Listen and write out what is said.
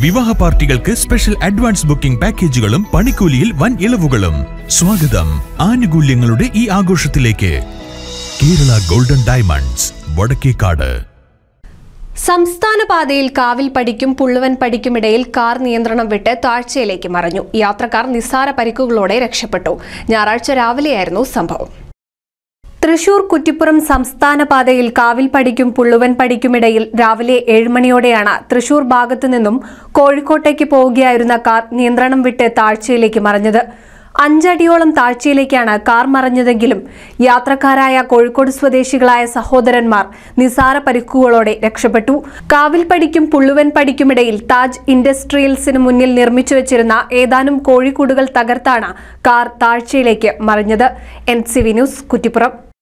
വിവാഹ പാർട്ടികൾക്ക് special advance booking പാക്കേജുകളും പണിക്കൂലിയിൽ വൻ ഇളവുകളും സ്വാഗതം ആനുകൂല്യങ്ങളുടെ ഈ ആഘോഷത്തിലേക്ക് കേരള ഗോൾഡൻ ഡയമണ്ട്സ് വടക്കേക്കാട് സംസ്ഥാന പാതയിൽ കാവിൽ പടിക്കും പുള്ളുവൻ പടിക്കുമിടയിൽ കാർ നിയന്ത്രണം വിട്ട് താഴ്ചയിലേക്ക് മറഞ്ഞു യാത്രക്കാർ നിസ്സാര പരിക്കുകളോടെ രക്ഷപ്പെട്ടു ഞായറാഴ്ച രാവിലെയായിരുന്നു സംഭവം തൃശൂർ കുറ്റിപ്പുറം സംസ്ഥാന പാതയിൽ കാവിൽ പടിക്കും പുള്ളുവൻ പടിക്കുമിടയിൽ രാവിലെ ഏഴുമണിയോടെയാണ് തൃശൂർ ഭാഗത്തു നിന്നും കോഴിക്കോട്ടേക്ക് പോവുകയായിരുന്ന കാർ നിയന്ത്രണം വിട്ട് താഴ്ചയിലേക്ക് മറഞ്ഞത് അഞ്ചടിയോളം താഴ്ചയിലേക്കാണ് കാർ മറഞ്ഞതെങ്കിലും യാത്രക്കാരായ കോഴിക്കോട് സ്വദേശികളായ സഹോദരന്മാർ നിസാര പരിക്കുകളോടെ രക്ഷപ്പെട്ടു കാവിൽ പടിക്കും പുള്ളുവൻ പടിക്കുമിടയിൽ താജ് ഇൻഡസ്ട്രിയൽസിന് മുന്നിൽ നിർമ്മിച്ചു വെച്ചിരുന്ന ഏതാനും കോഴിക്കൂടുകൾ തകർത്താണ് കാർ താഴ്ചയിലേക്ക് മറിഞ്ഞത് N C V news Kuttippuram